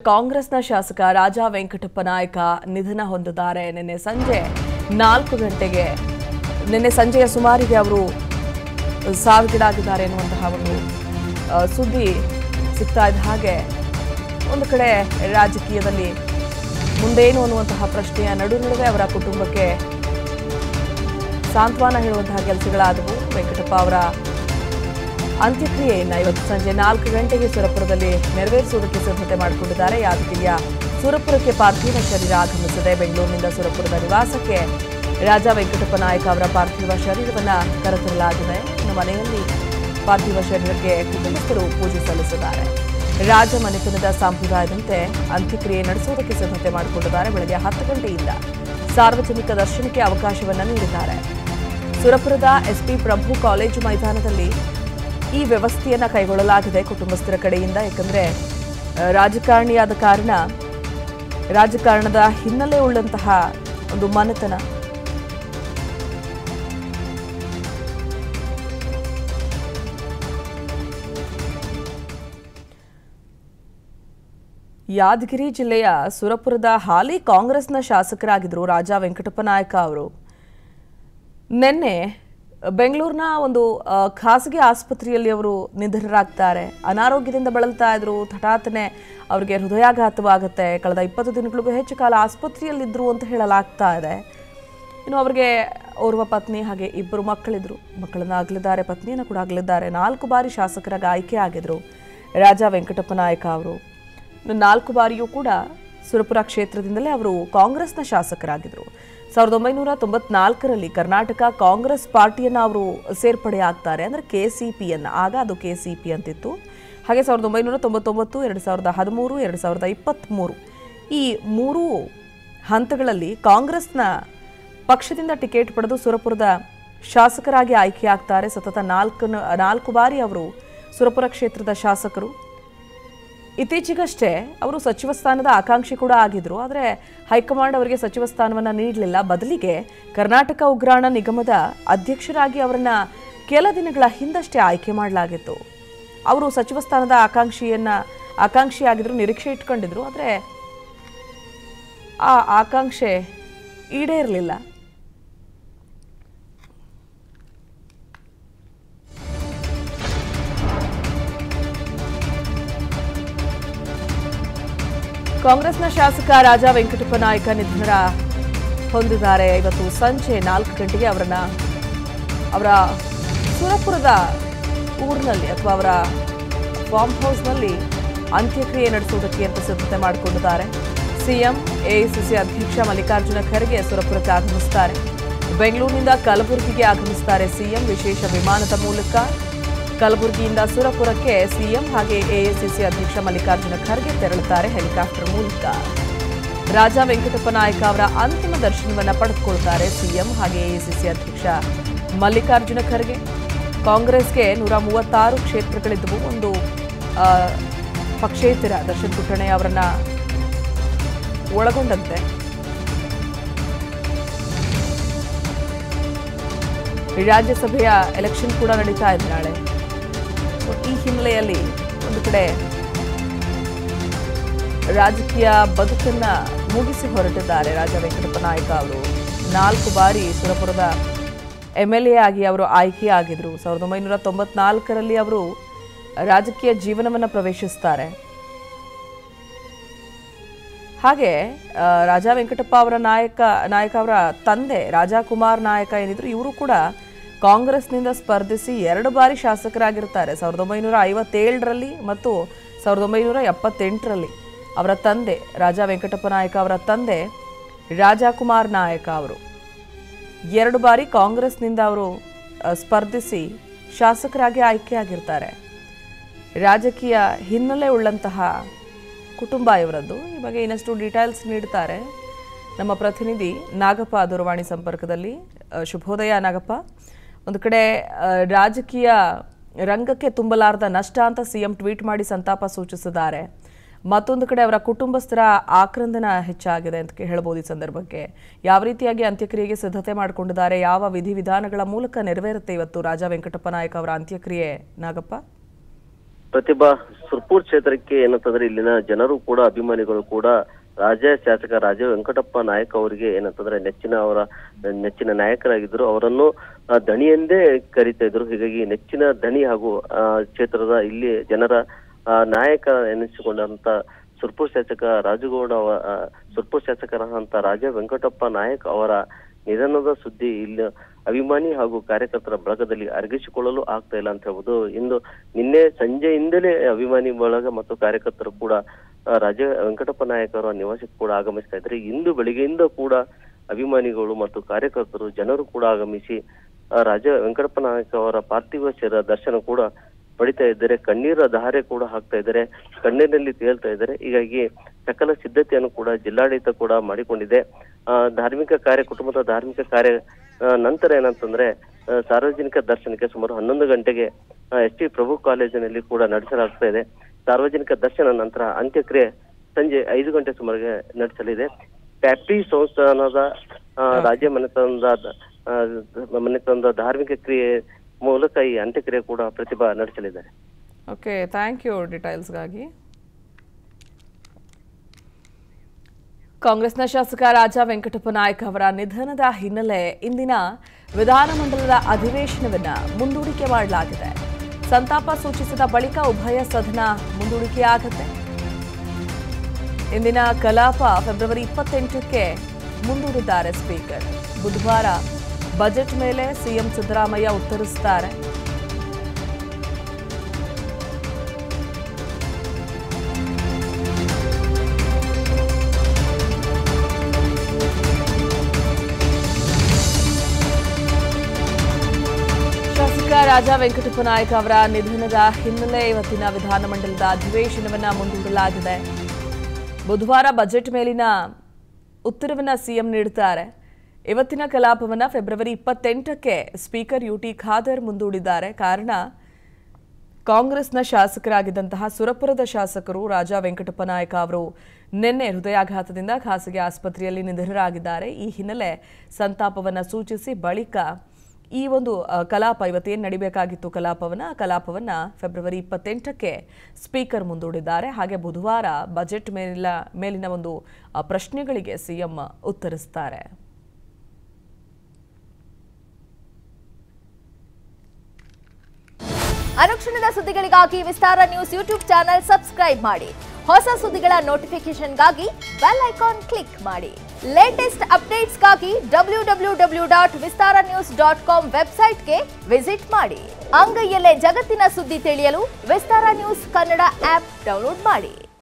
ಕಾಂಗ್ರೆಸ್ನ ಶಾಸಕ ರಾಜಾ ವೆಂಕಟಪ್ಪ ನಾಯಕ ನಿಧನ ಹೊಂದಿದ್ದಾರೆ ನಿನ್ನೆ ಸಂಜೆ ನಾಲ್ಕು ಗಂಟೆಗೆ ನಿನ್ನೆ ಸಂಜೆಯ ಸುಮಾರಿಗೆ ಅವರು ಸಾವಿಗೀಡಾಗಿದ್ದಾರೆ ಎನ್ನುವಂತಹ ಒಂದು ಆ, ಸುದ್ದಿ ಸಿಗ್ತಾ ಇದ್ದ ಹಾಗೆ ಒಂದು ಕಡೆ ರಾಜಕೀಯದಲ್ಲಿ ಮುಂದೇನು ಅನ್ನುವಂತಹ ಪ್ರಶ್ನೆಯ ನಡು ನಡುವೆ ಅವರ ಕುಟುಂಬಕ್ಕೆ ಸಾಂತ್ವನ ಹೇಳುವಂತಹ ಕೆಲಸಗಳಾದವು ವೆಂಕಟಪ್ಪ ಅವರ ಅಂತ್ಯಕ್ರಿಯೆಯನ್ನ ಇವತ್ತು ಸಂಜೆ ನಾಲ್ಕು ಗಂಟೆಗೆ ಸುರಪುರದಲ್ಲಿ ನೆರವೇರಿಸುವುದಕ್ಕೆ ಸಿದ್ಧತೆ ಮಾಡಿಕೊಂಡಿದ್ದಾರೆ ಯಾದಗಿರಿಯ ಸುರಪುರಕ್ಕೆ ಪಾರ್ಥಿವ ಶರೀರ ಆಗಮಿಸಿದೆ ಬೆಂಗಳೂರಿನಿಂದ ಸುರಪುರದ ನಿವಾಸಕ್ಕೆ ರಾಜ ವೆಂಕಟಪ್ಪ ನಾಯಕ ಅವರ ಪಾರ್ಥಿವ ಶರೀರವನ್ನ ಕರೆತರಲಾಗಿದೆ ಇನ್ನು ಮನೆಯಲ್ಲಿ ಪಾರ್ಥಿವ ಶರೀರಕ್ಕೆ ಕುಟುಂಬಸ್ಥರು ಪೂಜೆ ಸಲ್ಲಿಸಿದ್ದಾರೆ ರಾಜ ಮನೆತನದ ಸಂಪ್ರದಾಯದಂತೆ ಅಂತ್ಯಕ್ರಿಯೆ ನಡೆಸುವುದಕ್ಕೆ ಸಿದ್ಧತೆ ಮಾಡಿಕೊಂಡಿದ್ದಾರೆ ಬೆಳಗ್ಗೆ ಹತ್ತು ಗಂಟೆಯಿಂದ ಸಾರ್ವಜನಿಕ ದರ್ಶನಕ್ಕೆ ಅವಕಾಶವನ್ನ ನೀಡಿದ್ದಾರೆ ಸುರಪುರದ ಎಸ್ಪಿ ಪ್ರಭು ಕಾಲೇಜು ಮೈದಾನದಲ್ಲಿ ಈ ವ್ಯವಸ್ಥೆಯನ್ನ ಕೈಗೊಳ್ಳಲಾಗಿದೆ ಕುಟುಂಬಸ್ಥರ ಕಡೆಯಿಂದ ಯಾಕಂದ್ರೆ ಆ, ರಾಜಕಾರಣಿಯಾದ ಕಾರಣ ರಾಜಕಾರಣದ ಹಿನ್ನೆಲೆ ಉಳ್ಳಂತಹ ಒಂದು ಮನೆತನ ಯಾದಗಿರಿ ಜಿಲ್ಲೆಯ ಸುರಪುರದ ಹಾಲಿ ಕಾಂಗ್ರೆಸ್ನ ಶಾಸಕರಾಗಿದ್ದರು ರಾಜಾ ವೆಂಕಟಪ್ಪ ನಾಯಕ ಅವರು ನಿನ್ನೆ ಬೆಂಗಳೂರಿನ ಒಂದು ಆ, ಖಾಸಗಿ ಆಸ್ಪತ್ರೆಯಲ್ಲಿ ಅವರು ನಿಧನರಾಗ್ತಾರೆ ಅನಾರೋಗ್ಯದಿಂದ ಬಳಲ್ತಾ ಇದ್ರು ಹಠಾತ್ತನೆ ಅವರಿಗೆ ಹೃದಯಾಘಾತವಾಗುತ್ತೆ ಕಳೆದ ಇಪ್ಪತ್ತು ದಿನಗಳಿಗೂ ಹೆಚ್ಚು ಕಾಲ ಆಸ್ಪತ್ರೆಯಲ್ಲಿದ್ದರು ಅಂತ ಹೇಳಲಾಗ್ತಾ ಇದೆ ಇನ್ನು ಅವರಿಗೆ ಓರ್ವ ಪತ್ನಿ ಹಾಗೆ ಇಬ್ಬರು ಮಕ್ಕಳಿದ್ರು ಮಕ್ಕಳನ್ನ ಆಗಲಿದ್ದಾರೆ ಪತ್ನಿಯನ್ನು ಕೂಡ ಆಗಲಿದ್ದಾರೆ ನಾಲ್ಕು ಬಾರಿ ಶಾಸಕರಾಗಿ ಆಯ್ಕೆ ಆಗಿದ್ರು ರಾಜಾ ವೆಂಕಟಪ್ಪ ನಾಯಕ ಅವರು ಇನ್ನು ನಾಲ್ಕು ಬಾರಿಯೂ ಕೂಡ ಸುರಪುರ ಕ್ಷೇತ್ರದಿಂದಲೇ ಅವರು ಕಾಂಗ್ರೆಸ್ನ ಶಾಸಕರಾಗಿದ್ದರು ಸಾವಿರದ ಒಂಬೈನೂರ ತೊಂಬತ್ನಾಲ್ಕರಲ್ಲಿ ಕರ್ನಾಟಕ ಕಾಂಗ್ರೆಸ್ ಪಾರ್ಟಿಯನ್ನು ಅವರು ಸೇರ್ಪಡೆ ಆಗ್ತಾರೆ ಅಂದರೆ ಕೆ ಸಿ ಪಿಯನ್ನು ಆಗ ಅದು ಕೆ ಸಿ ಪಿ ಅಂತಿತ್ತು ಹಾಗೆ ಸಾವಿರದ ಒಂಬೈನೂರ ತೊಂಬತ್ತೊಂಬತ್ತು ಎರಡು ಸಾವಿರದ ಹದಿಮೂರು ಎರಡು ಸಾವಿರದ ಇಪ್ಪತ್ತ್ಮೂರು ಈ ಮೂರೂ ಹಂತಗಳಲ್ಲಿ ಕಾಂಗ್ರೆಸ್ನ ಪಕ್ಷದಿಂದ ಟಿಕೆಟ್ ಪಡೆದು ಸುರಪುರದ ಶಾಸಕರಾಗಿ ಆಯ್ಕೆಯಾಗ್ತಾರೆ ಸತತ ನಾಲ್ಕು ನಾಲ್ಕು ಬಾರಿ ಅವರು ಸುರಪುರ ಕ್ಷೇತ್ರದ ಶಾಸಕರು ಇತ್ತೀಚೆಗಷ್ಟೇ ಅವರು ಸಚಿವ ಸ್ಥಾನದ ಆಕಾಂಕ್ಷಿ ಕೂಡ ಆಗಿದ್ರು ಆದರೆ ಹೈಕಮಾಂಡ್ ಅವರಿಗೆ ಸಚಿವ ಸ್ಥಾನವನ್ನು ನೀಡಲಿಲ್ಲ ಬದಲಿಗೆ ಕರ್ನಾಟಕ ಉಗ್ರಾಣ ನಿಗಮದ ಅಧ್ಯಕ್ಷರಾಗಿ ಅವರನ್ನ ಕೆಲ ದಿನಗಳ ಹಿಂದಷ್ಟೇ ಆಯ್ಕೆ ಮಾಡಲಾಗಿತ್ತು ಅವರು ಸಚಿವ ಸ್ಥಾನದ ಆಕಾಂಕ್ಷಿಯನ್ನ ಆಕಾಂಕ್ಷಿಯಾಗಿದ್ರು ನಿರೀಕ್ಷೆ ಇಟ್ಕೊಂಡಿದ್ರು ಆದರೆ ಆ ಆಕಾಂಕ್ಷೆ ಈಡೇರಲಿಲ್ಲ ಕಾಂಗ್ರೆಸ್ನ ಶಾಸಕ ರಾಜಾ ವೆಂಕಟಪ್ಪ ನಾಯಕ ನಿಧನರ ಹೊಂದಿದ್ದಾರೆ ಇವತ್ತು ಸಂಜೆ ನಾಲ್ಕು ಗಂಟೆಗೆ ಅವರನ್ನ ಅವರ ಸುರಪುರದ ಊರಿನಲ್ಲಿ ಅಥವಾ ಅವರ ಫಾರ್ಮ್ ಹೌಸ್ನಲ್ಲಿ ಅಂತ್ಯಕ್ರಿಯೆ ನಡೆಸುವುದಕ್ಕೆ ಅಂತ ಸಿದ್ಧತೆ ಮಾಡಿಕೊಂಡಿದ್ದಾರೆ ಸಿಎಂ ಎಐಸಿಸಿ ಅಧ್ಯಕ್ಷ ಮಲ್ಲಿಕಾರ್ಜುನ ಖರ್ಗೆ ಸುರಪುರಕ್ಕೆ ಆಗಮಿಸುತ್ತಾರೆ ಬೆಂಗಳೂರಿನಿಂದ ಕಲಬುರಗಿಗೆ ಆಗಮಿಸುತ್ತಾರೆ ಸಿಎಂ ವಿಶೇಷ ವಿಮಾನದ ಮೂಲಕ ಕಲಬುರಗಿಯಿಂದ ಸುರಪುರಕ್ಕೆ ಸಿಎಂ ಹಾಗೆ ಎಐಸಿಸಿ ಅಧ್ಯಕ್ಷ ಮಲ್ಲಿಕಾರ್ಜುನ ಖರ್ಗೆ ತೆರಳುತ್ತಾರೆ ಹೆಲಿಕಾಪ್ಟರ್ ಮೂಲಕ ರಾಜ ವೆಂಕಟಪ್ಪ ನಾಯಕ ಅವರ ಅಂತಿಮ ದರ್ಶನವನ್ನ ಪಡೆದುಕೊಳ್ತಾರೆ ಸಿಎಂ ಹಾಗೆ ಎಐಸಿಸಿ ಅಧ್ಯಕ್ಷ ಮಲ್ಲಿಕಾರ್ಜುನ ಖರ್ಗೆ ಕಾಂಗ್ರೆಸ್ಗೆ ನೂರ ಮೂವತ್ತಾರು ಕ್ಷೇತ್ರಗಳಿದ್ದವು ಒಂದು ಆ, ಪಕ್ಷೇತರ ದರ್ಶನ್ ಪುಟ್ಟಣೆ ಅವರನ್ನ ಒಳಗೊಂಡಂತೆ ರಾಜ್ಯಸಭೆಯ ಎಲೆಕ್ಷನ್ ಕೂಡ ನಡೀತಾ ಇದೆ ನಾಳೆ ಸೊ ಈ ಹಿನ್ನೆಲೆಯಲ್ಲಿ ಒಂದು ಕಡೆ ರಾಜಕೀಯ ಬದುಕನ್ನ ಮುಗಿಸಿ ಹೊರಟಿದ್ದಾರೆ ರಾಜ ವೆಂಕಟಪ್ಪ ನಾಯಕ ಅವರು ನಾಲ್ಕು ಬಾರಿ ಸುರಪುರದ ಎಮ್ ಎಲ್ ಎ ಆಗಿ ಅವರು ಆಯ್ಕೆಯಾಗಿದ್ರು ಸಾವಿರದ ಒಂಬೈನೂರ ತೊಂಬತ್ನಾಲ್ಕರಲ್ಲಿ ಅವರು ರಾಜಕೀಯ ಜೀವನವನ್ನು ಪ್ರವೇಶಿಸ್ತಾರೆ ಹಾಗೆ ಆ, ರಾಜಾ ವೆಂಕಟಪ್ಪ ಅವರ ನಾಯಕ ನಾಯಕ ಅವರ ತಂದೆ ರಾಜಾ ಕುಮಾರ್ ನಾಯಕ ಏನಿದ್ರು ಇವರು ಕೂಡ ಕಾಂಗ್ರೆಸ್ನಿಂದ ಸ್ಪರ್ಧಿಸಿ ಎರಡು ಬಾರಿ ಶಾಸಕರಾಗಿರ್ತಾರೆ ಸಾವಿರದ ಒಂಬೈನೂರ ಐವತ್ತೇಳರಲ್ಲಿ ಮತ್ತು ಸಾವಿರದ ಒಂಬೈನೂರ ಎಪ್ಪತ್ತೆಂಟರಲ್ಲಿ ಅವರ ತಂದೆ ರಾಜಾ ವೆಂಕಟಪ್ಪ ನಾಯಕ ಅವರ ತಂದೆ ರಾಜಾಕುಮಾರ್ ನಾಯಕ ಅವರು ಎರಡು ಬಾರಿ ಕಾಂಗ್ರೆಸ್ನಿಂದ ಅವರು ಆ, ಸ್ಪರ್ಧಿಸಿ ಶಾಸಕರಾಗಿ ಆಯ್ಕೆಯಾಗಿರ್ತಾರೆ ರಾಜಕೀಯ ಹಿನ್ನೆಲೆ ಉಳ್ಳಂತಹ ಕುಟುಂಬ ಇವರದ್ದು ಈ ಬಗ್ಗೆ ಇನ್ನಷ್ಟು ಡೀಟೇಲ್ಸ್ ನೀಡ್ತಾರೆ ನಮ್ಮ ಪ್ರತಿನಿಧಿ ನಾಗಪ್ಪ ದೂರವಾಣಿ ಸಂಪರ್ಕದಲ್ಲಿ ಆ, ಶುಭೋದಯ ನಾಗಪ್ಪ ಒಂದು ಕಡೆ ಆ, ರಾಜಕೀಯ ರಂಗಕ್ಕೆ ತುಂಬಲಾರದ ನಷ್ಟ ಅಂತ ಸಿಎಂ ಟ್ವೀಟ್ ಮಾಡಿ ಸಂತಾಪ ಸೂಚಿಸಿದ್ದಾರೆ ಮತ್ತೊಂದು ಕಡೆ ಅವರ ಕುಟುಂಬಸ್ಥರ ಆಕ್ರಂದನ ಹೆಚ್ಚಾಗಿದೆ ಅಂತ ಹೇಳ್ಬೋದು ಈ ಸಂದರ್ಭಕ್ಕೆ ಯಾವ ರೀತಿಯಾಗಿ ಅಂತ್ಯಕ್ರಿಯೆಗೆ ಸಿದ್ಧತೆ ಮಾಡಿಕೊಂಡಿದ್ದಾರೆ ಯಾವ ವಿಧಿವಿಧಾನಗಳ ಮೂಲಕ ನೆರವೇರುತ್ತೆ ಇವತ್ತು ರಾಜಾ ವೆಂಕಟಪ್ಪ ನಾಯಕ್ ಅವರ ಅಂತ್ಯಕ್ರಿಯೆ ನಾಗಪ್ಪ ಪ್ರತಿಭಾ ಸುರ್ಪುರ್ ಕ್ಷೇತ್ರಕ್ಕೆ ಏನಂತಂದ್ರೆ ಇಲ್ಲಿನ ಜನರು ಕೂಡ ಅಭಿಮಾನಿಗಳು ಕೂಡ ರಾಜ್ಯ ಶಾಸಕ ರಾಜ ವೆಂಕಟಪ್ಪ ನಾಯಕ್ ಅವರಿಗೆ ಏನಂತಂದ್ರೆ ನೆಚ್ಚಿನ ಅವರ ನೆಚ್ಚಿನ ನಾಯಕರಾಗಿದ್ದರು ಅವರನ್ನು ಆ, ದಣಿ ಎಂದೇ ಕರೀತಾ ಇದ್ರು ಹೀಗಾಗಿ ನೆಚ್ಚಿನ ದಣಿ ಹಾಗೂ ಆ, ಕ್ಷೇತ್ರದ ಇಲ್ಲಿ ಜನರ ಆ, ನಾಯಕ ಎನಿಸಿಕೊಂಡಂತ ಸುರ್ಪುರ್ ಶಾಸಕ ರಾಜಗೌಡ ಅವ ಆ, ಸುರ್ಪುರ್ ಶಾಸಕರಾದಂತ ರಾಜ ವೆಂಕಟಪ್ಪ ನಾಯಕ್ ಅವರ ನಿಧನದ ಸುದ್ದಿ ಇಲ್ಲಿ ಅಭಿಮಾನಿ ಹಾಗೂ ಕಾರ್ಯಕರ್ತರ ಬಳಗದಲ್ಲಿ ಅರಗಿಸಿಕೊಳ್ಳಲು ಆಗ್ತಾ ಇಲ್ಲ ಅಂತ ಹೇಳ್ಬೋದು ಇಂದು ನಿನ್ನೆ ಸಂಜೆಯಿಂದಲೇ ಅಭಿಮಾನಿ ಬಳಗ ಮತ್ತು ಕಾರ್ಯಕರ್ತರು ಕೂಡ ಆ, ರಾಜ ವೆಂಕಟಪ್ಪ ನಾಯಕ್ ಅವರ ನಿವಾಸಕ್ಕೆ ಕೂಡ ಆಗಮಿಸ್ತಾ ಇದ್ದಾರೆ ಇಂದು ಬೆಳಿಗ್ಗೆಯಿಂದ ಕೂಡ ಅಭಿಮಾನಿಗಳು ಮತ್ತು ಕಾರ್ಯಕರ್ತರು ಜನರು ಕೂಡ ಆಗಮಿಸಿ ಆ, ರಾಜ ವೆಂಕಟಪ್ಪ ನಾಯಕ್ ಅವರ ಪಾರ್ಥಿವ ಶರೀರ ದರ್ಶನ ಕೂಡ ಪಡಿತಾ ಇದ್ದಾರೆ ಕಣ್ಣೀರ ಧಾರೆ ಕೂಡ ಹಾಕ್ತಾ ಇದ್ದಾರೆ ಕಣ್ಣೀರಿನಲ್ಲಿ ತೇಲ್ತಾ ಇದ್ದಾರೆ ಹೀಗಾಗಿ ಸಕಲ ಸಿದ್ಧತೆಯನ್ನು ಕೂಡ ಜಿಲ್ಲಾಡಳಿತ ಕೂಡ ಮಾಡಿಕೊಂಡಿದೆ ಆ, ಧಾರ್ಮಿಕ ಕಾರ್ಯ ಕುಟುಂಬದ ಧಾರ್ಮಿಕ ಕಾರ್ಯ ಆ, ನಂತರ ಏನಂತಂದ್ರೆ ಆ, ಸಾರ್ವಜನಿಕ ದರ್ಶನಕ್ಕೆ ಸುಮಾರು ಹನ್ನೊಂದು ಗಂಟೆಗೆ ಎಸ್ ಟಿ ಪ್ರಭು ಕಾಲೇಜಿನಲ್ಲಿ ಕೂಡ ನಡೆಸಲಾಗ್ತಾ ಇದೆ ಸಾರ್ವಜನಿಕ ದರ್ಶನ ನಂತರ ಅಂತ್ಯಕ್ರಿಯೆ ಸಂಜೆ ಐದು ಗಂಟೆ ಸುಮಾರಿಗೆ ನಡೆಸಲಿದೆ ಪ್ಯಾಪ್ಟಿ ಸಂಸ್ಥಾನದ ಆ, ರಾಜ್ಯ ಮನೆತನದ ಆ, ಮನೆತನದ ಧಾರ್ಮಿಕ ಕ್ರಿಯೆ ಮೂಲಕ ಈ ಅಂತ್ಯಕ್ರಿಯೆ ಕೂಡ ಪ್ರತಿಭಾ ನಡೆಸಲಿದ್ದಾರೆ ಓಕೆ ಥ್ಯಾಂಕ್ ಯು ಡೀಟೇಲ್ಸ್ಗಾಗಿ ಕಾಂಗ್ರೆಸ್ನ ಶಾಸಕ ರಾಜ ವೆಂಕಟಪ್ಪ ನಾಯಕ್ ಅವರ ನಿಧನದ ಹಿನ್ನೆಲೆ ಇಂದಿನ ವಿಧಾನಮಂಡಲದ ಅಧಿವೇಶನವನ್ನ ಮುಂದೂಡಿಕೆ ಮಾಡಲಾಗಿದೆ ಸಂತಾಪ ಸೂಚಿಸಿದ ಬಳಿಕ ಉಭಯ ಸದನ ಮುಂದೂಡಿಕೆಯಾಗುತ್ತೆ ಇಂದಿನ ಕಲಾಪ ಫೆಬ್ರವರಿ ಇಪ್ಪತ್ತೆಂಟಕ್ಕೆ ಮುಂದೂಡಿದ್ದಾರೆ ಸ್ಪೀಕರ್ ಬುಧವಾರ ಬಜೆಟ್ ಮೇಲೆ ಸಿಎಂ ಸಿದ್ದರಾಮಯ್ಯ ಉತ್ತರಿಸುತ್ತಾರೆ ಶಾಸಕ ರಾಜ ವೆಂಕಟಪ್ಪ ನಾಯಕ್ ಅವರ ನಿಧನದ ಹಿನ್ನೆಲೆ ಇವತ್ತಿನ ವಿಧಾನಮಂಡಲದ ಅಧಿವೇಶನವನ್ನ ಮುಂದೂಡಲಾಗಿದೆ ಬುಧವಾರ ಬಜೆಟ್ ಮೇಲಿನ ಉತ್ತರವನ್ನ ಸಿಎಂ ನೀಡುತ್ತಾರೆ ಇವತ್ತಿನ ಕಲಾಪವನ್ನ ಫೆಬ್ರವರಿ ಇಪ್ಪತ್ತೆಂಟಕ್ಕೆ ಸ್ಪೀಕರ್ ಯುಟಿ ಖಾದರ್ ಮುಂದೂಡಿದ್ದಾರೆ ಕಾರಣ ಕಾಂಗ್ರೆಸ್ನ ಶಾಸಕರಾಗಿದ್ದಂತಹ ಸುರಪುರದ ಶಾಸಕರು ರಾಜಾ ವೆಂಕಟಪ್ಪ ನಾಯಕ ಅವರು ನಿನ್ನೆ ಹೃದಯಾಘಾತದಿಂದ ಖಾಸಗಿ ಆಸ್ಪತ್ರೆಯಲ್ಲಿ ನಿಧನರಾಗಿದ್ದಾರೆ ಈ ಹಿನ್ನೆಲೆ ಸಂತಾಪವನ್ನ ಸೂಚಿಸಿ ಬಳಿಕ ಈ ಒಂದು ಅ, ಕಲಾಪ ಇವತ್ತೇನು ನಡಿಬೇಕಾಗಿತ್ತು ಕಲಾಪವನ್ನ ಆ ಕಲಾಪವನ್ನ ಫೆಬ್ರವರಿ ಇಪ್ಪತ್ತೆಂಟಕ್ಕೆ ಸ್ಪೀಕರ್ ಮುಂದೂಡಿದ್ದಾರೆ ಹಾಗೆ ಬುಧವಾರ ಬಜೆಟ್ ಮೇಲಿನ ಮೇಲಿನ ಒಂದು ಅ, ಪ್ರಶ್ನೆಗಳಿಗೆ ಸಿಎಂ ಉತ್ತರಿಸುತ್ತಾರೆ ಅನುಕ್ಷಣದ ಸುದ್ದಿಗಳಿಗಾಗಿ Vistara news YouTube channel subscribe ಮಾಡಿ ಹೊಸ ಸುದ್ದಿಗಳ ನೋಟಿಫಿಕೇಶನ್ಗಾಗಿ ಬೆಲ್ ಐಕಾನ್ ಕ್ಲಿಕ್ ಮಾಡಿ ಲೇಟೆಸ್ಟ್ ಅಪ್ಡೇಟ್ಸ್ಗಾಗಿ W W W dot Vistara news dot com ವೆಬ್ಸೈಟ್ಗೆ ವಿಸಿಟ್ ಮಾಡಿ ಅಂಗೈಯಲ್ಲೇ ಜಗತ್ತಿನ ಸುದ್ದಿ ತಿಳಿಯಲು Vistara news Kannada app download ಮಾಡಿ